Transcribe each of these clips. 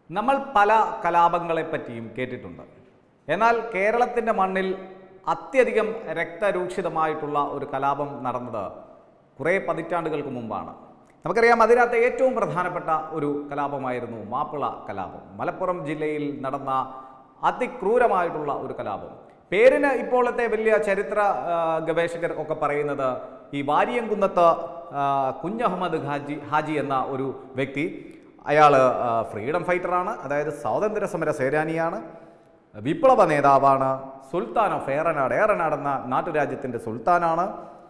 നമ്മൾ പല കലാപങ്ങളെ പറ്റിയും കേട്ടിട്ടുണ്ട് എന്നാൽ കേരളത്തിൻ്റെ മണ്ണിൽ അത്യധികം രക്തരൂക്ഷിതമായിട്ടുള്ള ഒരു കലാപം നടന്നത് കുറേ പതിറ്റാണ്ടുകൾക്ക് മുമ്പാണ് നമുക്കറിയാം അതിനകത്ത് ഏറ്റവും പ്രധാനപ്പെട്ട ഒരു കലാപമായിരുന്നു മാപ്പിള കലാപം മലപ്പുറം ജില്ലയിൽ നടന്ന അതിക്രൂരമായിട്ടുള്ള ഒരു കലാപം പേരിന് ഇപ്പോഴത്തെ വലിയ ചരിത്ര ആ, ഗവേഷകർ ഒക്കെ പറയുന്നത് ഈ വാരിയംകുന്നത്ത് ആ, കുഞ്ഞഹമ്മദ് ഹാജി ഹാജി എന്ന ഒരു വ്യക്തി അയാൾ ഫ്രീഡം ഫൈറ്ററാണ് അതായത് സ്വാതന്ത്ര്യ സമര സേനാനിയാണ് വിപ്ലവ നേതാവാണ് സുൽത്താൻ ഓഫ് ഏറനാട് ഏറനാട് എന്ന നാട്ടുരാജ്യത്തിൻ്റെ സുൽത്താനാണ്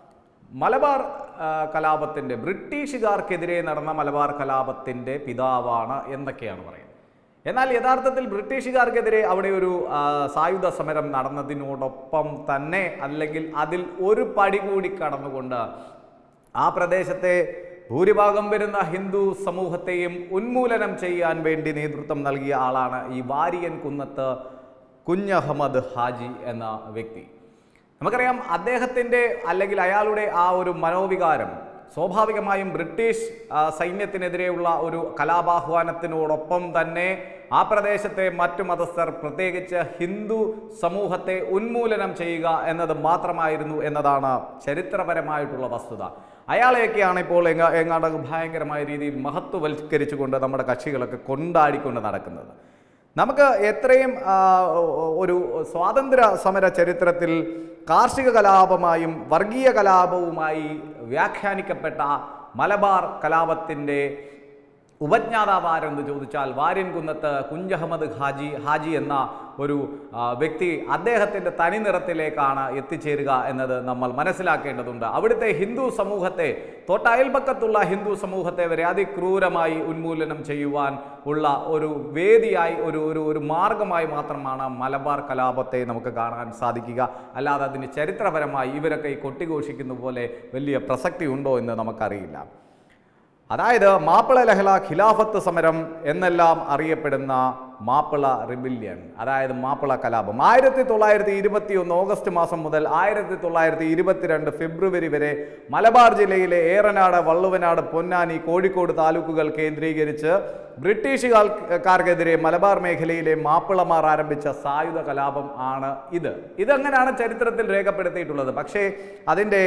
മലബാർ ആ, കലാപത്തിൻ്റെ ബ്രിട്ടീഷുകാർക്കെതിരെ നടന്ന മലബാർ കലാപത്തിൻ്റെ പിതാവാണ് എന്നൊക്കെയാണ് പറയുന്നത് എന്നാൽ യഥാർത്ഥത്തിൽ ബ്രിട്ടീഷുകാർക്കെതിരെ അവിടെ ഒരു ആ, സായുധ സമരം നടന്നതിനോടൊപ്പം തന്നെ അല്ലെങ്കിൽ അതിൽ ഒരു പടി കൂടി കടന്നുകൊണ്ട് ആ പ്രദേശത്തെ ഭൂരിഭാഗം വരുന്ന ഹിന്ദു സമൂഹത്തെയും ഉന്മൂലനം ചെയ്യാൻ വേണ്ടി നേതൃത്വം നൽകിയ ആളാണ് ഈ വാരിയൻ കുന്നത്ത് കുഞ്ഞഹമ്മദ് ഹാജി എന്ന വ്യക്തി നമുക്കറിയാം അദ്ദേഹത്തിൻ്റെ അല്ലെങ്കിൽ അയാളുടെ ആ ഒരു മനോവികാരം സ്വാഭാവികമായും ബ്രിട്ടീഷ് ആ, സൈന്യത്തിനെതിരെയുള്ള ഒരു കലാപാഹ്വാനത്തിനോടൊപ്പം തന്നെ ആ പ്രദേശത്തെ മറ്റു മതസ്ഥർ പ്രത്യേകിച്ച് ഹിന്ദു സമൂഹത്തെ ഉന്മൂലനം ചെയ്യുക എന്നത് മാത്രമായിരുന്നു എന്നതാണ് ചരിത്രപരമായിട്ടുള്ള വസ്തുത അയാളെയൊക്കെയാണ് ഇപ്പോൾ എങ്ങ എങ്ങാണ്ട് ഭയങ്കരമായ രീതിയിൽ മഹത്വവൽക്കരിച്ചുകൊണ്ട് നമ്മുടെ കക്ഷികളൊക്കെ കൊണ്ടാടിക്കൊണ്ട് നടക്കുന്നത് നമുക്ക് എത്രയും ആ, ഒരു സ്വാതന്ത്ര്യ സമര ചരിത്രത്തിൽ കാർഷിക കലാപമായും വർഗീയ കലാപവുമായി വ്യാഖ്യാനിക്കപ്പെട്ട മലബാർ കലാപത്തിൻ്റെ ഉപജ്ഞാതാവ് ആരെന്ന് ചോദിച്ചാൽ വാര്യൻകുന്നത്ത് കുഞ്ഞഹമ്മദ് ഹാജി ഹാജി എന്ന ഒരു ആ, വ്യക്തി അദ്ദേഹത്തിൻ്റെ തനിനിറത്തിലേക്കാണ് എത്തിച്ചേരുക എന്നത് നമ്മൾ മനസ്സിലാക്കേണ്ടതുണ്ട് അവിടുത്തെ ഹിന്ദു സമൂഹത്തെ തൊട്ടയൽപക്കത്തുള്ള ഹിന്ദു സമൂഹത്തെ വരെ അതിക്രൂരമായി ഉന്മൂലനം ചെയ്യുവാൻ ഉള്ള ഒരു വേദിയായി ഒരു ഒരു ഒരു മാർഗമായി മാത്രമാണ് മലബാർ കലാപത്തെ നമുക്ക് കാണാൻ സാധിക്കുക അല്ലാതെ അതിന് ചരിത്രപരമായി ഇവരൊക്കെ ഈ കൊട്ടിഘോഷിക്കുന്ന പോലെ വലിയ പ്രസക്തി ഉണ്ടോ എന്ന് നമുക്കറിയില്ല അതായത് മാപ്പിള ലഹള ഖിലാഫത്ത് സമരം എന്നെല്ലാം അറിയപ്പെടുന്ന മാപ്പിള റിബില്യൺ അതായത് മാപ്പിള കലാപം ആയിരത്തി തൊള്ളായിരത്തി ഇരുപത്തി ഒന്ന് ഓഗസ്റ്റ് മാസം മുതൽ ആയിരത്തി തൊള്ളായിരത്തി ഇരുപത്തിരണ്ട് ഫെബ്രുവരി വരെ മലബാർ ജില്ലയിലെ ഏറനാട് വള്ളുവനാട് പൊന്നാനി കോഴിക്കോട് താലൂക്കുകൾ കേന്ദ്രീകരിച്ച് ബ്രിട്ടീഷുകാർക്കെതിരെ മലബാർ മേഖലയിലെ മാപ്പിളമാർ ആരംഭിച്ച സായുധ കലാപം ആണ് ഇത് ഇതെങ്ങനെയാണ് ചരിത്രത്തിൽ രേഖപ്പെടുത്തിയിട്ടുള്ളത് പക്ഷേ അതിൻ്റെ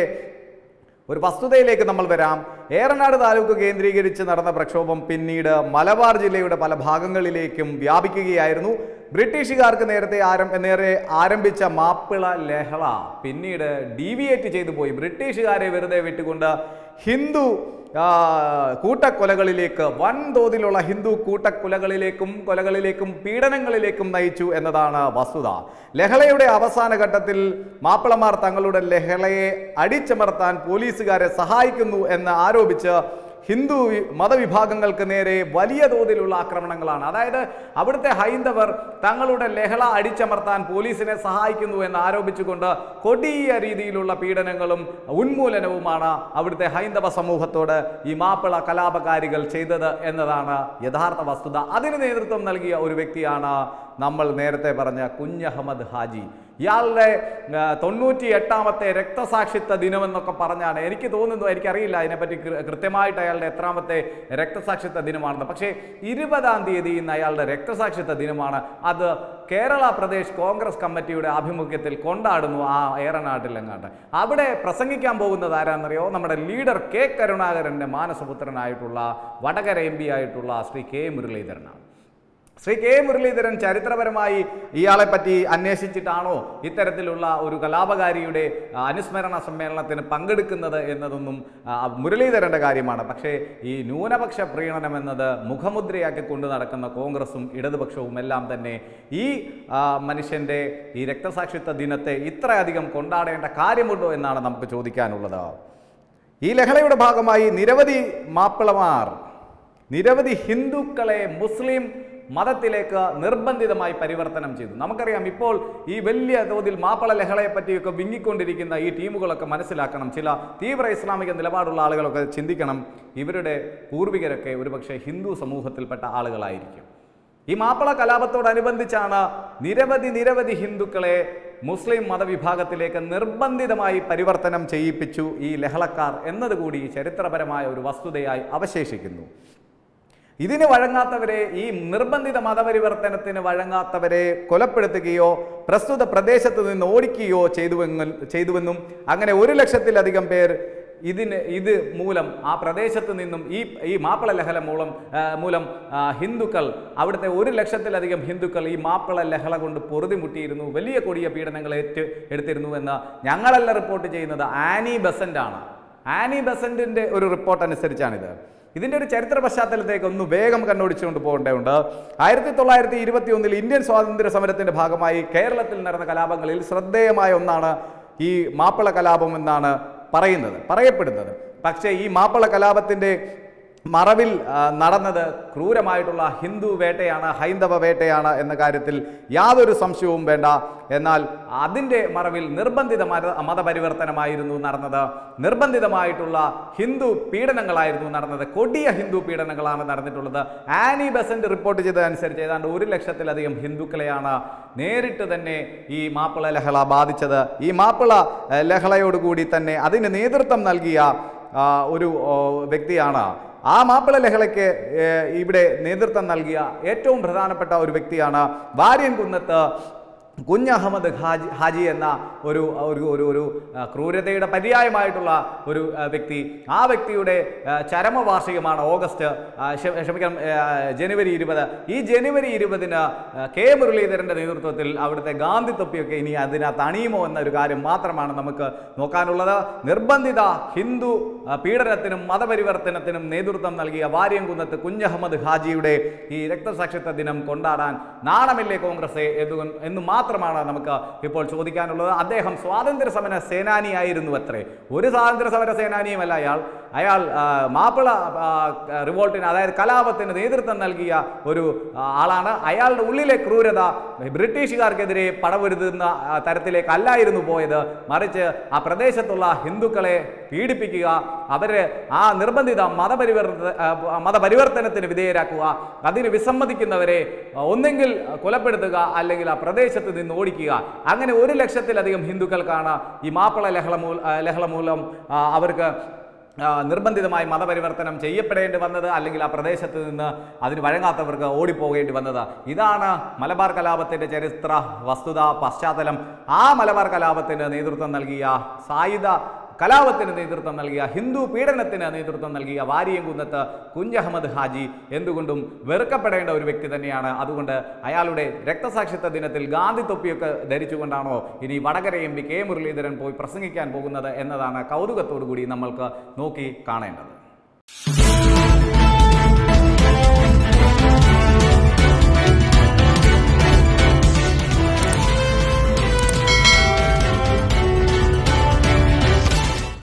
ഒരു വസ്തുതയിലേക്ക് നമ്മൾ വരാം ഏറനാട് താലൂക്ക് കേന്ദ്രീകരിച്ച് നടന്ന പ്രക്ഷോഭം പിന്നീട് മലബാർ ജില്ലയുടെ പല ഭാഗങ്ങളിലേക്കും വ്യാപിക്കുകയായിരുന്നു ബ്രിട്ടീഷുകാർക്ക് നേരത്തെ ആരം നേരെ ആരംഭിച്ച മാപ്പിള ലഹള പിന്നീട് ഡീവിയേറ്റ് ചെയ്തു പോയി ബ്രിട്ടീഷുകാരെ വെറുതെ വിട്ടുകൊണ്ട് ഹിന്ദു ആ, കൂട്ടക്കൊലകളിലേക്ക് വൻതോതിലുള്ള ഹിന്ദു കൂട്ടക്കൊലകളിലേക്കും കൊലകളിലേക്കും പീഡനങ്ങളിലേക്കും നയിച്ചു എന്നതാണ് വസ്തുത ലഹളയുടെ അവസാന ഘട്ടത്തിൽ മാപ്പിളമാർ തങ്ങളുടെ ലഹളയെ അടിച്ചമർത്താൻ പോലീസുകാരെ സഹായിക്കുന്നു എന്ന് ആരോപിച്ച് ഹിന്ദു വി- മതവിഭാഗങ്ങൾക്ക് നേരെ വലിയ തോതിലുള്ള ആക്രമണങ്ങളാണ് അതായത് അവിടുത്തെ ഹൈന്ദവർ തങ്ങളുടെ ലഹള അടിച്ചമർത്താൻ പോലീസിനെ സഹായിക്കുന്നു എന്ന് ആരോപിച്ചുകൊണ്ട് കൊടിയ രീതിയിലുള്ള പീഡനങ്ങളും ഉന്മൂലനവുമാണ് അവിടുത്തെ ഹൈന്ദവ സമൂഹത്തോട് ഈ മാപ്പിള കലാപകാരികൾ ചെയ്തത് എന്നതാണ് യഥാർത്ഥ വസ്തുത അതിന് നേതൃത്വം നൽകിയ ഒരു വ്യക്തിയാണ് നമ്മൾ നേരത്തെ പറഞ്ഞ കുഞ്ഞഹമ്മദ് ഹാജി ഇയാളുടെ ആ, തൊണ്ണൂറ്റി എട്ടാമത്തെ രക്തസാക്ഷിത്വ ദിനമെന്നൊക്കെ പറഞ്ഞാണ് എനിക്ക് തോന്നുന്നു എനിക്കറിയില്ല അതിനെപ്പറ്റി കൃ- കൃത്യമായിട്ട് അയാളുടെ എത്രാമത്തെ രക്തസാക്ഷിത്വ ദിനമാണെന്ന് പക്ഷേ ഇരുപതാം തീയതി ഇന്ന് അയാളുടെ രക്തസാക്ഷിത്വ ദിനമാണ് അത് കേരള പ്രദേശ് കോൺഗ്രസ് കമ്മിറ്റിയുടെ ആഭിമുഖ്യത്തിൽ കൊണ്ടാടുന്നു ആ ഏറനാട്ടിലെങ്ങാണ്ട് അവിടെ പ്രസംഗിക്കാൻ പോകുന്നത് ആരാന്നറിയോ നമ്മുടെ ലീഡർ കെ കരുണാകരൻ്റെ മാനസപുത്രനായിട്ടുള്ള വടകര എം പി ആയിട്ടുള്ള ശ്രീ കെ മുരളീധരനാണ് ശ്രീ കെ മുരളീധരൻ ചരിത്രപരമായി ഇയാളെ പറ്റി അന്വേഷിച്ചിട്ടാണോ ഇത്തരത്തിലുള്ള ഒരു കലാപകാരിയുടെ ആ, അനുസ്മരണ സമ്മേളനത്തിന് പങ്കെടുക്കുന്നത് എന്നതൊന്നും ആ, മുരളീധരൻ്റെ കാര്യമാണ് പക്ഷേ ഈ ന്യൂനപക്ഷ പ്രീണനം എന്നത് മുഖമുദ്രയാക്കി കൊണ്ടു നടക്കുന്ന കോൺഗ്രസും ഇടതുപക്ഷവും എല്ലാം തന്നെ ഈ ആ, മനുഷ്യൻ്റെ ഈ രക്തസാക്ഷിത്വ ദിനത്തെ ഇത്രയധികം കൊണ്ടാടേണ്ട കാര്യമുണ്ടോ എന്നാണ് നമുക്ക് ചോദിക്കാനുള്ളത് ഈ ലഹളയുടെ ഭാഗമായി നിരവധി മാപ്പിളമാർ നിരവധി ഹിന്ദുക്കളെ മുസ്ലിം മതത്തിലേക്ക് നിർബന്ധിതമായി പരിവർത്തനം ചെയ്തു നമുക്കറിയാം ഇപ്പോൾ ഈ വലിയ തോതിൽ മാപ്പിള ലഹളയെ പറ്റിയൊക്കെ വിങ്ങിക്കൊണ്ടിരിക്കുന്ന ഈ ടീമുകളൊക്കെ മനസ്സിലാക്കണം ചില തീവ്ര ഇസ്ലാമിക നിലപാടുള്ള ആളുകളൊക്കെ ചിന്തിക്കണം ഇവരുടെ പൂർവികരൊക്കെ ഒരുപക്ഷെ ഹിന്ദു സമൂഹത്തിൽപ്പെട്ട ആളുകളായിരിക്കും ഈ മാപ്പിള കലാപത്തോടനുബന്ധിച്ചാണ് നിരവധി നിരവധി ഹിന്ദുക്കളെ മുസ്ലിം മതവിഭാഗത്തിലേക്ക് നിർബന്ധിതമായി പരിവർത്തനം ചെയ്യിപ്പിച്ചു ഈ ലഹളക്കാർ എന്നതുകൂടി ചരിത്രപരമായ ഒരു വസ്തുതയായി അവശേഷിക്കുന്നു ഇതിന് വഴങ്ങാത്തവരെ ഈ നിർബന്ധിത മതപരിവർത്തനത്തിന് വഴങ്ങാത്തവരെ കൊലപ്പെടുത്തുകയോ പ്രസ്തുത പ്രദേശത്ത് നിന്ന് ഓടിക്കുകയോ ചെയ്തുവെന്നും ചെയ്തുവെന്നും അങ്ങനെ ഒരു ലക്ഷത്തിലധികം പേർ ഇതിന് ഇത് മൂലം ആ പ്രദേശത്ത് നിന്നും ഈ ഈ മാപ്പിള ലഹള മൂലം ആ, മൂലം ആ, ഹിന്ദുക്കൾ അവിടുത്തെ ഒരു ലക്ഷത്തിലധികം ഹിന്ദുക്കൾ ഈ മാപ്പിള ലഹള കൊണ്ട് പൊറുതിമുട്ടിയിരുന്നു വലിയ കൊടിയ പീഡനങ്ങൾ ഏറ്റ് എടുത്തിരുന്നു എന്ന് ഞങ്ങളല്ല റിപ്പോർട്ട് ചെയ്യുന്നത് ആനി ബസന്റ് ആണ് ആനി ബസന്റിന്റെ ഒരു റിപ്പോർട്ട് അനുസരിച്ചാണിത് ഇതിന്റെ ഒരു ചരിത്ര പശ്ചാത്തലത്തേക്ക് ഒന്ന് വേഗം കണ്ണോടിച്ചുകൊണ്ട് പോകേണ്ടതുണ്ട് ആയിരത്തി തൊള്ളായിരത്തി ഇരുപത്തി ഒന്നിൽ ഇന്ത്യൻ സ്വാതന്ത്ര്യ സമരത്തിന്റെ ഭാഗമായി കേരളത്തിൽ നടന്ന കലാപങ്ങളിൽ ശ്രദ്ധേയമായ ഒന്നാണ് ഈ മാപ്പിള കലാപം എന്നാണ് പറയുന്നത് പറയപ്പെടുന്നത് പക്ഷേ ഈ മാപ്പിള കലാപത്തിന്റെ മറവിൽ ആ, നടന്നത് ക്രൂരമായിട്ടുള്ള ഹിന്ദു വേട്ടയാണ് ഹൈന്ദവ വേട്ടയാണ് എന്ന കാര്യത്തിൽ യാതൊരു സംശയവും വേണ്ട എന്നാൽ അതിൻ്റെ മറവിൽ നിർബന്ധിത മത മതപരിവർത്തനമായിരുന്നു നടന്നത് നിർബന്ധിതമായിട്ടുള്ള ഹിന്ദു പീഡനങ്ങളായിരുന്നു നടന്നത് കൊടിയ ഹിന്ദു പീഡനങ്ങളാണ് നടന്നിട്ടുള്ളത് ആനി ബസന്റ് റിപ്പോർട്ട് ചെയ്തതനുസരിച്ച് ഏതാണ്ട് ഒരു ലക്ഷത്തിലധികം ഹിന്ദുക്കളെയാണ് നേരിട്ട് തന്നെ ഈ മാപ്പിള ലഹള ബാധിച്ചത് ഈ മാപ്പിള ഏഹ്, ലഹളയോടുകൂടി തന്നെ അതിന് നേതൃത്വം നൽകിയ ആ, ഒരു ഓ, വ്യക്തിയാണ് ആ മാപ്പിള ലഹളയ്ക്ക് ഏഹ്, ഇവിടെ നേതൃത്വം നൽകിയ ഏറ്റവും പ്രധാനപ്പെട്ട ഒരു വ്യക്തിയാണ് വാര്യൻ കുന്നത്ത് കുഞ്ഞഹമ്മദ് ഹാജി ഹാജി എന്ന ഒരു ഒരു ഒരു ഒരു ആ, ക്രൂരതയുടെ പര്യായമായിട്ടുള്ള ഒരു ആ, വ്യക്തി ആ വ്യക്തിയുടെ ആ, ചരമവാർഷികമാണ് ഓഗസ്റ്റ് ആ, ക്ഷ- ക്ഷമിക്കണം ആ, ജനുവരി ഇരുപത് ഈ ജനുവരി ഇരുപതിന് ആ, കെ മുരളീധരന്റെ നേതൃത്വത്തിൽ അവിടുത്തെ ഗാന്ധി തൊപ്പിയൊക്കെ ഇനി അതിനകത്ത് അണിയുമോ എന്നൊരു കാര്യം മാത്രമാണ് നമുക്ക് നോക്കാനുള്ളത് നിർബന്ധിത ഹിന്ദു ആ, പീഡനത്തിനും മതപരിവർത്തനത്തിനും നേതൃത്വം നൽകിയ വാര്യംകുന്നത്ത് കുഞ്ഞഹമ്മദ് ഹാജിയുടെ ഈ രക്തസാക്ഷിത്വ ദിനം കൊണ്ടാടാൻ നാണമില്ലേ കോൺഗ്രസ് എന്നു എന്ന് മാത്രമാണ് നമുക്ക് ഇപ്പോൾ ചോദിക്കാനുള്ളത് അദ്ദേഹം സ്വാതന്ത്ര്യ സമര സേനാനിയായിരുന്നു അത്രേ ഒരു സ്വാതന്ത്ര്യ സമര സേനാനിയുമല്ല അയാൾ അയാൾ ആ, മാപ്പിള ആ, റിവോൾട്ടിന് അതായത് കലാപത്തിന് നേതൃത്വം നൽകിയ ഒരു ആ, ആളാണ് അയാളുടെ ഉള്ളിലെ ക്രൂരത ബ്രിട്ടീഷുകാർക്കെതിരെ പടവരുതുന്ന ആ, തരത്തിലേക്ക് അല്ലായിരുന്നു പോയത് മറിച്ച് ആ പ്രദേശത്തുള്ള ഹിന്ദുക്കളെ പീഡിപ്പിക്കുക അവരെ ആ നിർബന്ധിത മതപരിവർത്ത ആ, മതപരിവർത്തനത്തിന് വിധേയരാക്കുക അതിന് വിസമ്മതിക്കുന്നവരെ ആ, ഒന്നെങ്കിൽ കൊലപ്പെടുത്തുക അല്ലെങ്കിൽ ആ പ്രദേശത്ത് നിന്ന് ഓടിക്കുക അങ്ങനെ ഒരു ലക്ഷത്തിലധികം ഹിന്ദുക്കൾക്കാണ് ഈ മാപ്പിള ലഹള മൂല ആ, ലഹള മൂലം ആ, അവർക്ക് ആ, നിർബന്ധിതമായി മതപരിവർത്തനം ചെയ്യപ്പെടേണ്ടി വന്നത് അല്ലെങ്കിൽ ആ പ്രദേശത്ത് നിന്ന് അതിന് വഴങ്ങാത്തവർക്ക് ഓടിപ്പോകേണ്ടി വന്നത് ഇതാണ് മലബാർ കലാപത്തിന്റെ ചരിത്ര വസ്തുത പശ്ചാത്തലം ആ മലബാർ കലാപത്തിന് നേതൃത്വം നൽകിയ സായുധ കലാപത്തിന് നേതൃത്വം നൽകിയ ഹിന്ദു പീഡനത്തിന് നേതൃത്വം നൽകിയ വാരിയംകുന്നത്ത് കുഞ്ഞഹമ്മദ് ഹാജി എന്തുകൊണ്ടും വെറുക്കപ്പെടേണ്ട ഒരു വ്യക്തി തന്നെയാണ് അതുകൊണ്ട് അയാളുടെ രക്തസാക്ഷിത്വ ദിനത്തിൽ ഗാന്ധി തൊപ്പിയൊക്കെ ധരിച്ചുകൊണ്ടാണോ ഇനി Vadakara M P K Muraleedharan പോയി പ്രസംഗിക്കാൻ പോകുന്നത് എന്നതാണ് കൗതുകത്തോടു കൂടി നമ്മൾക്ക് നോക്കി കാണേണ്ടത്